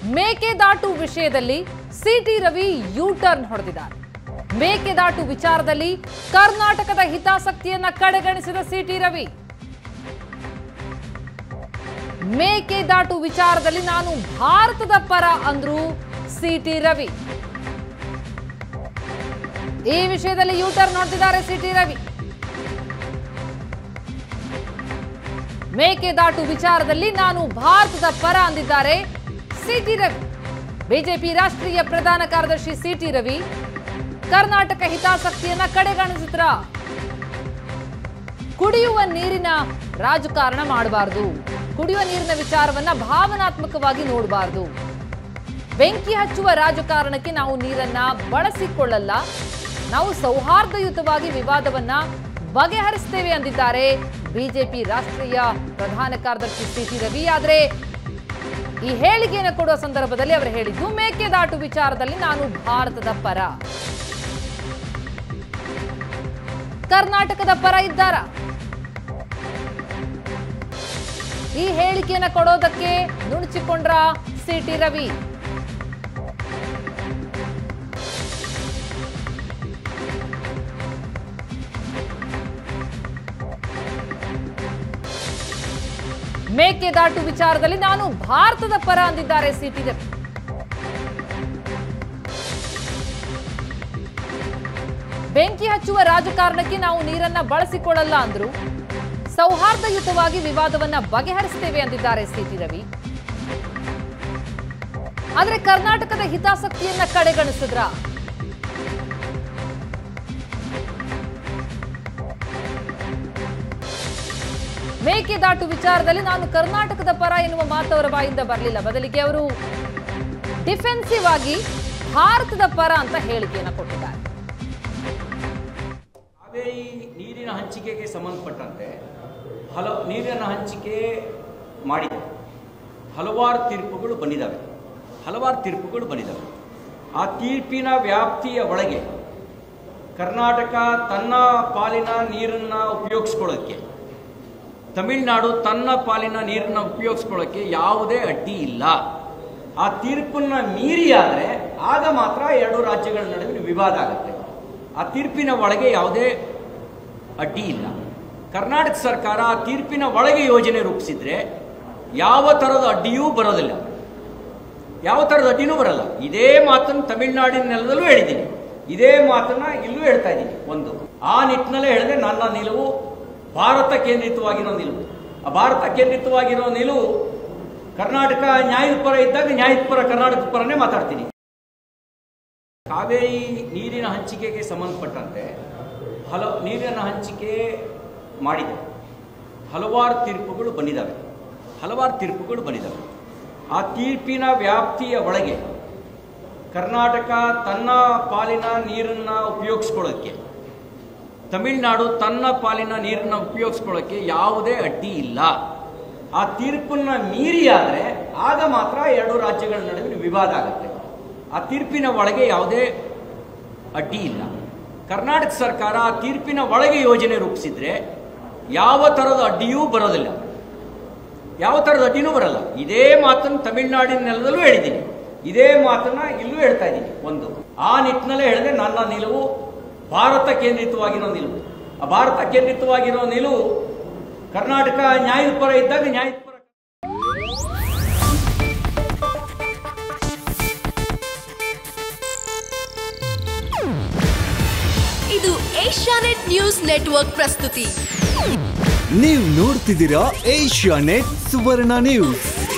ಮೇಕೆದಾಟು ವಿಷಯದಲ್ಲಿ city Ravi you turn ಹೊಡೆದಿದ್ದಾರೆ ಮೇಕೆದಾಟು ವಿಚಾರದಲ್ಲಿ ಕರ್ನಾಟಕದ ಹಿತಾಸಕ್ತಿಯನ್ನ ಕಡೆಗಣಿಸಿದ ಸಿಟಿ ರವಿ ಮೇಕೆದಾಟು ವಿಚಾರದಲ್ಲಿ ನಾನು ಭಾರತದ ಪರ ಅಂದ್ರು ಸಿಟಿ ರವಿ ಈ ವಿಷಯದಲ್ಲಿ ಯೂ ಟರ್ನ್ ಹೊಡೆದಿದ್ದಾರೆ ಸಿಟಿ ರವಿ ಮೇಕೆದಾಟು ವಿಚಾರದಲ್ಲಿ ನಾನು ಭಾರತದ ಪರ ಅಂದಿದ್ದಾರೆ ಸಿಟಿ ರವಿ ಬಿಜೆಪಿ ರಾಷ್ಟ್ರೀಯ ಪ್ರಧಾನ ಕಾರ್ಯದರ್ಶಿ ಸಿಟಿ ರವಿ ಕರ್ನಾಟಕ ಹಿತಾಸಕ್ತಿಯನ್ನ ಕಡೆಗಣಿಸಿದ್ರ ಕುಡಿಯುವ ನೀರಿನ ರಾಜಕಾರಣ ಮಾಡಬಾರದು ಕುಡಿಯುವ ನೀರಿನ ವಿಚಾರವನ್ನ ಭಾವನಾತ್ಮಕವಾಗಿ ನೋಡಬಾರದು ಬೆಂಕಿ ಹಚ್ಚುವ ರಾಜಕಾರಣಕ್ಕೆ ನಾವು ನೀರನ್ನ ಬಳಸಿಕೊಳ್ಳಲ್ಲ ನಾವು ಸೌಹಾರ್ದಯುತವಾಗಿ ವಿವಾದವನ್ನ ಬಗೆಹರಿಸ್ತೇವೆ ಅಂದಿದ್ದಾರೆ ಬಿಜೆಪಿ ರಾಷ್ಟ್ರೀಯ ಪ್ರಧಾನ ಕಾರ್ಯದರ್ಶಿ ಸಿಟಿ ರವಿ ಆದ್ರೆ ಈ ಹೇಳಿಕೆಯನ್ನು ಕೊಡುವ ಸಂದರ್ಭದಲ್ಲಿ ಅವರು ಹೇಳಿದ್ದು ಮೇಕೆದಾಟು ವಿಚಾರದಲ್ಲಿ ನಾನು ಭಾರತದ ಪರ ಕರ್ನಾಟಕದ ಪರ ಇದ್ದಾರ ಈ ಹೇಳಿಕೆಯನ್ನು ಕೊಡೋದಕ್ಕೆ ನುಣುಚಿಕೊಂಡ್ರ ಸಿಟಿ ರವಿ ಮೇಕೆದಾಟು ವಿಚಾರದಲ್ಲಿ ನಾನು ಭಾರತದ ಪರ ಅಂದಿದ್ದಾರೆ ಸಿಟಿ ರವಿ ಬೆಂಕಿ ಹಚ್ಚುವ ರಾಜಕಾರಣಕ್ಕೆ ನಾವು ನೀರನ್ನ ಬಳಸಿಕೊಳ್ಳಲ್ಲ ಅಂದ್ರು ಸೌಹಾರ್ದಯುತವಾಗಿ ವಿವಾದವನ್ನ ಬಗೆಹರಿಸ್ತೇವೆ ಅಂದಿದ್ದಾರೆ ಸಿಟಿ ರವಿ ಆದ್ರೆ ಕರ್ನಾಟಕದ ಹಿತಾಸಕ್ತಿಯನ್ನ ಕಡೆಗಣಿಸಿದ್ರ ಮೇಕೆದಾಟು ವಿಚಾರದಲ್ಲಿ ನಾನು ಕರ್ನಾಟಕದ ಪರ ಎನ್ನುವ ಮಾತು ಅವರ ಬಾಯಿಂದ ಬರಲಿಲ್ಲ ಬದಲಿಗೆ ಅವರು ಡಿಫೆನ್ಸಿವ್ ಆಗಿ ಭಾರತದ ಪರ ಅಂತ ಹೇಳಿಕೆಯನ್ನು ಕೊಟ್ಟಿದ್ದಾರೆ ಕಾವೇರಿ ನೀರಿನ ಹಂಚಿಕೆಗೆ ಸಂಬಂಧಪಟ್ಟಂತೆ ಹಲ ನೀರಿನ ಹಂಚಿಕೆ ಮಾಡಿದೆ ಹಲವಾರು ತೀರ್ಪುಗಳು ಬಂದಿದ್ದಾವೆ ಹಲವಾರು ತೀರ್ಪುಗಳು ಬಂದಿದ್ದಾವೆ ಆ ತೀರ್ಪಿನ ವ್ಯಾಪ್ತಿಯ ಒಳಗೆ ಕರ್ನಾಟಕ ತನ್ನ ಪಾಲಿನ ನೀರನ್ನು ಉಪಯೋಗಿಸ್ಕೊಳ್ಳೋಕ್ಕೆ ತಮಿಳುನಾಡು ತನ್ನ ಪಾಲಿನ ನೀರನ್ನು ಉಪಯೋಗಿಸ್ಕೊಳ್ಳೋಕ್ಕೆ ಯಾವುದೇ ಅಡ್ಡಿ ಇಲ್ಲ ಆ ತೀರ್ಪನ್ನು ಮೀರಿಯಾದರೆ ಆಗ ಮಾತ್ರ ಎರಡು ರಾಜ್ಯಗಳ ನಡುವಿನ ವಿವಾದ ಆಗುತ್ತೆ ಆ ತೀರ್ಪಿನ ಒಳಗೆ ಯಾವುದೇ ಅಡ್ಡಿ ಇಲ್ಲ ಕರ್ನಾಟಕ ಸರ್ಕಾರ ಆ ತೀರ್ಪಿನ ಒಳಗೆ ಯೋಜನೆ ರೂಪಿಸಿದ್ರೆ ಯಾವ ಥರದ ಅಡ್ಡಿಯೂ ಬರೋದಿಲ್ಲ ಯಾವ ಥರದ ಅಡ್ಡಿನೂ ಬರಲ್ಲ ಇದೇ ಮಾತನ್ನು ತಮಿಳುನಾಡಿನ ನೆಲದಲ್ಲೂ ಹೇಳಿದ್ದೀನಿ ಇದೇ ಮಾತನ್ನ ಇಲ್ಲೂ ಹೇಳ್ತಾ ಇದ್ದೀನಿ ಒಂದು ಆ ನಿಟ್ಟಿನಲ್ಲೇ ಹೇಳಿದೆ ನನ್ನ ನಿಲುವು ಭಾರತ ಕೇಂದ್ರಿತವಾಗಿರೋ ನಿಲುವು ಆ ಭಾರತ ಕೇಂದ್ರಿತವಾಗಿರೋ ನಿಲುವು ಕರ್ನಾಟಕ ನ್ಯಾಯದ ಪರ ಇದ್ದಾಗ ನ್ಯಾಯದ ಪರ ಕರ್ನಾಟಕದ ಪರನೇ ಮಾತಾಡ್ತೀನಿ ಕಾವೇರಿ ನೀರಿನ ಹಂಚಿಕೆಗೆ ಸಂಬಂಧಪಟ್ಟಂತೆ ಹಲ ನೀರಿನ ಹಂಚಿಕೆ ಮಾಡಿದೆ ಹಲವಾರು ತೀರ್ಪುಗಳು ಬಂದಿದ್ದಾವೆ ಹಲವಾರು ತೀರ್ಪುಗಳು ಬಂದಿದ್ದಾವೆ ಆ ತೀರ್ಪಿನ ವ್ಯಾಪ್ತಿಯ ಒಳಗೆ ಕರ್ನಾಟಕ ತನ್ನ ಪಾಲಿನ ನೀರನ್ನು ಉಪಯೋಗಿಸ್ಕೊಳ್ಳೋಕ್ಕೆ ತಮಿಳುನಾಡು ತನ್ನ ಪಾಲಿನ ನೀರನ್ನು ಉಪಯೋಗಿಸ್ಕೊಳ್ಳೋಕ್ಕೆ ಯಾವುದೇ ಅಡ್ಡಿ ಇಲ್ಲ ಆ ತೀರ್ಪನ್ನು ಮೀರಿಯಾದರೆ ಆಗ ಮಾತ್ರ ಎರಡು ರಾಜ್ಯಗಳ ನಡುವಿನ ವಿವಾದ ಆಗುತ್ತೆ ಆ ತೀರ್ಪಿನ ಒಳಗೆ ಯಾವುದೇ ಅಡ್ಡಿ ಇಲ್ಲ ಕರ್ನಾಟಕ ಸರ್ಕಾರ ಆ ತೀರ್ಪಿನ ಒಳಗೆ ಯೋಜನೆ ರೂಪಿಸಿದ್ರೆ ಯಾವ ಥರದ ಅಡ್ಡಿಯೂ ಬರೋದಿಲ್ಲ ಯಾವ ಥರದ ಅಡ್ಡಿನೂ ಬರಲ್ಲ ಇದೇ ಮಾತನ್ನು ತಮಿಳುನಾಡಿನ ನೆಲದಲ್ಲೂ ಹೇಳಿದ್ದೀನಿ ಇದೇ ಮಾತನ್ನ ಇಲ್ಲೂ ಹೇಳ್ತಾ ಇದ್ದೀನಿ ಒಂದು ಆ ನಿಟ್ಟಿನಲ್ಲೇ ಹೇಳಿದೆ ನನ್ನ ನಿಲುವು ಭಾರತ ಕೇಂದ್ರಿತವಾಗಿರೋ ನಿಲುವು ಆ ಭಾರತ ಕೇಂದ್ರಿತವಾಗಿರೋ ನಿಲುವು ಕರ್ನಾಟಕ ನ್ಯಾಯದ ಪರ ಇದ್ದಾಗ ನ್ಯಾಯದ ಪರ ಇದು ಏಷ್ಯಾನೆಟ್ ನ್ಯೂಸ್ ನೆಟ್ವರ್ಕ್ ಪ್ರಸ್ತುತಿ ನೀವು ನೋಡ್ತಿದ್ದೀರಾ ಏಷ್ಯಾ ನೆಟ್ ಸುವರ್ಣ ನ್ಯೂಸ್